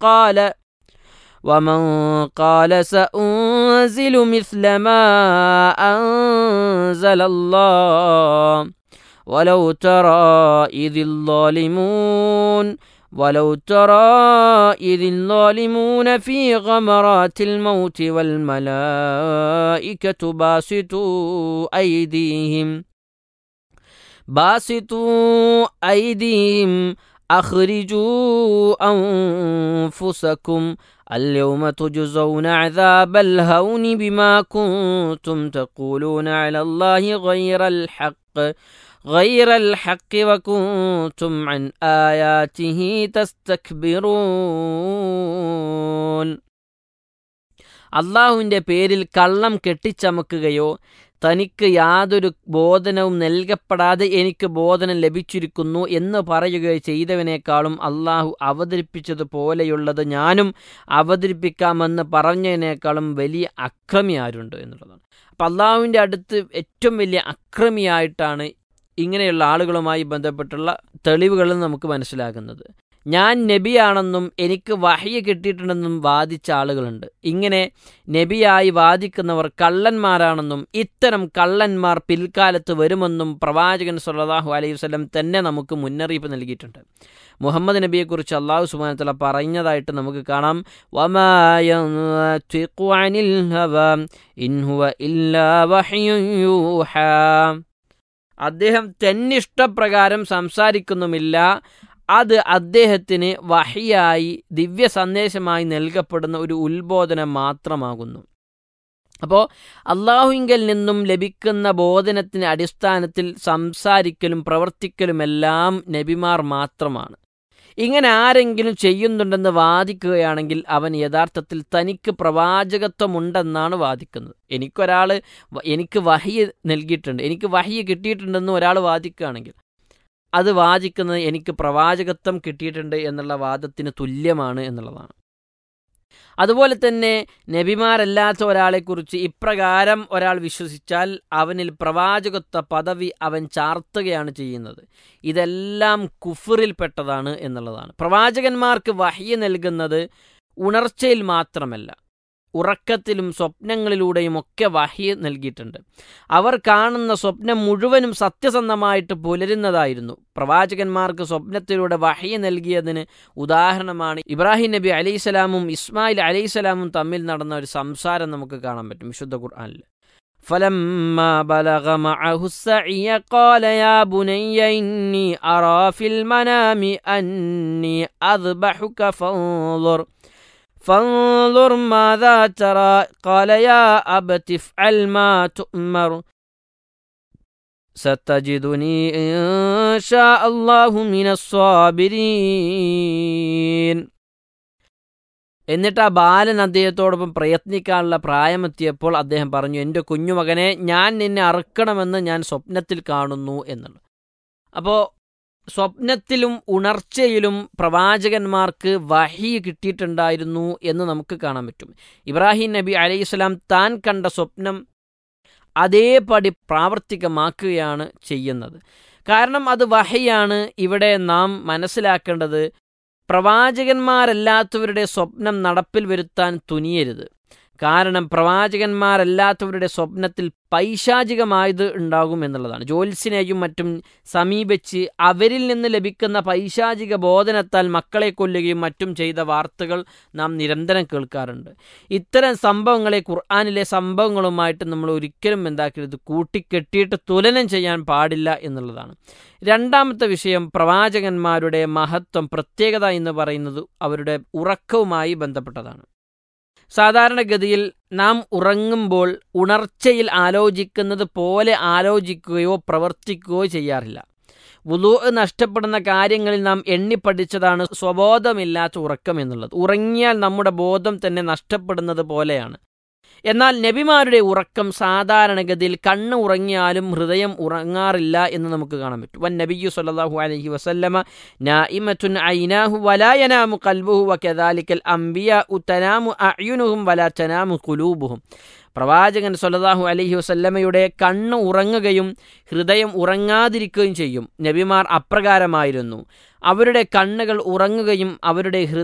قال ومن قال سأنزل مثل ما أنزل الله ولو ترى إذ الظالمون ولو ترى إذ الظالمون في غمرات الموت والملائكة باسطوا أيديهم باسطوا أيديهم أخرجوا أنفسكم اليوم تجزون عذاب الهون بما كنتم تقولون على الله غير الحق غير الحق وكنتم عن آياته تستكبرون അള്ളാഹുവിൻ്റെ പേരിൽ കള്ളം കെട്ടിച്ചമക്കുകയോ തനിക്ക് യാതൊരു ബോധനവും നൽകപ്പെടാതെ എനിക്ക് ബോധനം ലഭിച്ചിരിക്കുന്നു എന്ന് പറയുകയോ ചെയ്തവനേക്കാളും അള്ളാഹു അവതരിപ്പിച്ചതുപോലെയുള്ളത് ഞാനും അവതരിപ്പിക്കാമെന്ന് പറഞ്ഞതിനേക്കാളും വലിയ അക്രമി ആരുണ്ട് എന്നുള്ളതാണ് അപ്പം അള്ളാഹുവിൻ്റെ അടുത്ത് ഏറ്റവും വലിയ അക്രമിയായിട്ടാണ് ഇങ്ങനെയുള്ള ആളുകളുമായി ബന്ധപ്പെട്ടുള്ള തെളിവുകൾ നമുക്ക് മനസ്സിലാകുന്നത് ഞാൻ നബിയാണെന്നും എനിക്ക് വഹ്യ കിട്ടിയിട്ടുണ്ടെന്നും വാദിച്ച ആളുകളുണ്ട് ഇങ്ങനെ നബിയായി വാദിക്കുന്നവർ കള്ളന്മാരാണെന്നും ഇത്തരം കള്ളന്മാർ പിൽക്കാലത്ത് വരുമെന്നും പ്രവാചകൻ സല്ലല്ലാഹു അലൈഹി വസല്ലം തന്നെ നമുക്ക് മുന്നറിയിപ്പ് നൽകിയിട്ടുണ്ട് മുഹമ്മദ് നബിയെക്കുറിച്ച് അള്ളാഹു സുബാനത്തല പറഞ്ഞതായിട്ട് നമുക്ക് കാണാം അദ്ദേഹം തന്നിഷ്ടപ്രകാരം സംസാരിക്കുന്നുമില്ല അത് അദ്ദേഹത്തിന് വഹിയായി ദിവ്യ സന്ദേശമായി നൽകപ്പെടുന്ന ഒരു ഉത്ബോധനം മാത്രമാകുന്നു അപ്പോൾ അള്ളാഹുവിങ്കൽ നിന്നും ലഭിക്കുന്ന ബോധനത്തിന് അടിസ്ഥാനത്തിൽ സംസാരിക്കലും പ്രവർത്തിക്കലുമെല്ലാം നബിമാർ മാത്രമാണ് ഇങ്ങനെ ആരെങ്കിലും ചെയ്യുന്നുണ്ടെന്ന് വാദിക്കുകയാണെങ്കിൽ അവൻ യഥാർത്ഥത്തിൽ തനിക്ക് പ്രവാചകത്വമുണ്ടെന്നാണ് വാദിക്കുന്നത് എനിക്കൊരാൾ എനിക്ക് വഹിയ നൽകിയിട്ടുണ്ട് എനിക്ക് വഹിയ കിട്ടിയിട്ടുണ്ടെന്ന് ഒരാൾ വാദിക്കുകയാണെങ്കിൽ അത് വാദിക്കുന്നത് എനിക്ക് പ്രവാചകത്വം കിട്ടിയിട്ടുണ്ട് എന്നുള്ള വാദത്തിന് തുല്യമാണ് എന്നുള്ളതാണ് അതുപോലെ തന്നെ നബിമാരല്ലാത്ത ഒരാളെക്കുറിച്ച് ഇപ്രകാരം ഒരാൾ വിശ്വസിച്ചാൽ അവനിൽ പ്രവാചകത്വ പദവി അവൻ ചാർത്തുകയാണ് ചെയ്യുന്നത് ഇതെല്ലാം കുഫറിൽപ്പെട്ടതാണ് എന്നുള്ളതാണ് പ്രവാചകന്മാർക്ക് വഹ്യ നൽകുന്നത് ഉണർച്ചയിൽ മാത്രമല്ല ഉറക്കത്തിലും സ്വപ്നങ്ങളിലൂടെയും ഒക്കെ വഹ്യ നൽകിയിട്ടുണ്ട് അവർ കാണുന്ന സ്വപ്നം മുഴുവനും സത്യസന്ധമായിട്ട് പുലരുന്നതായിരുന്നു പ്രവാചകന്മാർക്ക് സ്വപ്നത്തിലൂടെ വഹ്യ നൽകിയതിന് ഉദാഹരണമാണ് ഇബ്രാഹിം നബി അലൈഹിസ്സലാമും ഇസ്മായിൽ അലൈഹിസ്സലാമും തമ്മിൽ നടന്ന ഒരു സംസാരം നമുക്ക് കാണാൻ പറ്റും വിശുദ്ധ ഖുർആനിൽ فلما بلغ معه السعي قال يا بني إني أرى في المنام أني أذبحك فانظر فانظر ماذا ترى قال يا أبت افعل ما تؤمر ستجدني إن شاء الله من الصابرين എന്നിട്ട് ആ ബാലൻ അദ്ദേഹത്തോടൊപ്പം പ്രയത്നിക്കാനുള്ള പ്രായമെത്തിയപ്പോൾ അദ്ദേഹം പറഞ്ഞു എൻ്റെ കുഞ്ഞുമകനെ ഞാൻ നിന്നെ അറുക്കണമെന്ന് ഞാൻ സ്വപ്നത്തിൽ കാണുന്നു എന്നുള്ളത് അപ്പോൾ സ്വപ്നത്തിലും ഉണർച്ചയിലും പ്രവാചകന്മാർക്ക് വഹി കിട്ടിയിട്ടുണ്ടായിരുന്നു എന്ന് നമുക്ക് കാണാൻ പറ്റും ഇബ്രാഹിം നബി അലൈഹിസ്ലാം താൻ കണ്ട സ്വപ്നം അതേപടി പ്രാവർത്തികമാക്കുകയാണ് ചെയ്യുന്നത് കാരണം അത് വഹയാണ് ഇവിടെ നാം മനസ്സിലാക്കേണ്ടത് പ്രവാചകന്മാരല്ലാത്തവരുടെ സ്വപ്നം നടപ്പിൽ വരുത്താൻ തുനിയരുത് കാരണം പ്രവാചകന്മാരല്ലാത്തവരുടെ സ്വപ്നത്തിൽ പൈശാചികമായത് ഉണ്ടാകും എന്നുള്ളതാണ് ജ്യോത്സ്യനെയും മറ്റും സമീപിച്ച് അവരിൽ നിന്ന് ലഭിക്കുന്ന പൈശാചിക ബോധനത്താൽ മക്കളെ കൊല്ലുകയും മറ്റും ചെയ്ത വാർത്തകൾ നാം നിരന്തരം കേൾക്കാറുണ്ട് ഇത്തരം സംഭവങ്ങളെ ഖുർആാനിലെ സംഭവങ്ങളുമായിട്ട് നമ്മൾ ഒരിക്കലും എന്താക്കരുത് കൂട്ടിക്കെട്ടിയിട്ട് തുലനം ചെയ്യാൻ പാടില്ല എന്നുള്ളതാണ് രണ്ടാമത്തെ വിഷയം പ്രവാചകന്മാരുടെ മഹത്വം പ്രത്യേകത എന്ന് പറയുന്നത് അവരുടെ ഉറക്കവുമായി ബന്ധപ്പെട്ടതാണ് സാധാരണഗതിയിൽ നാം ഉറങ്ങുമ്പോൾ ഉണർച്ചയിൽ ആലോചിക്കുന്നത് പോലെ ആലോചിക്കുകയോ പ്രവർത്തിക്കുകയോ ചെയ്യാറില്ല വുളു നഷ്ടപ്പെടുന്ന കാര്യങ്ങളിൽ നാം എണ്ണിപ്പഠിച്ചതാണ് സ്വബോധമില്ലാത്ത ഉറക്കം എന്നുള്ളത് ഉറങ്ങിയാൽ നമ്മുടെ ബോധം തന്നെ നഷ്ടപ്പെടുന്നത് പോലെയാണ് എന്നാൽ നബിമാരുടെ ഉറക്കം സാധാരണഗതിയിൽ കണ്ണ് ഉറങ്ങിയാലും ഹൃദയം ഉറങ്ങാറില്ല എന്ന് നമുക്ക് കാണാൻ പറ്റും വൻ നബിയു സല്ലല്ലാഹു അലൈഹി വസല്ലമ നായിമത്തുൻ ഐനാഹു വലാ യനാമു ഖൽബുഹു വകദാലിക്കൽ അംബിയ തനാമു അയുനുഹും വലാ തനാമു ഖുലൂബുഹും പ്രവാചകൻ സല്ലല്ലാഹു അലൈഹി വസല്ലമയുടെ കണ്ണ് ഉറങ്ങുകയും ഹൃദയം ഉറങ്ങാതിരിക്കുകയും ചെയ്യും നബിമാർ അപ്രകാരമായിരുന്നു അവരുടെ കണ്ണുകൾ ഉറങ്ങുകയും അവരുടെ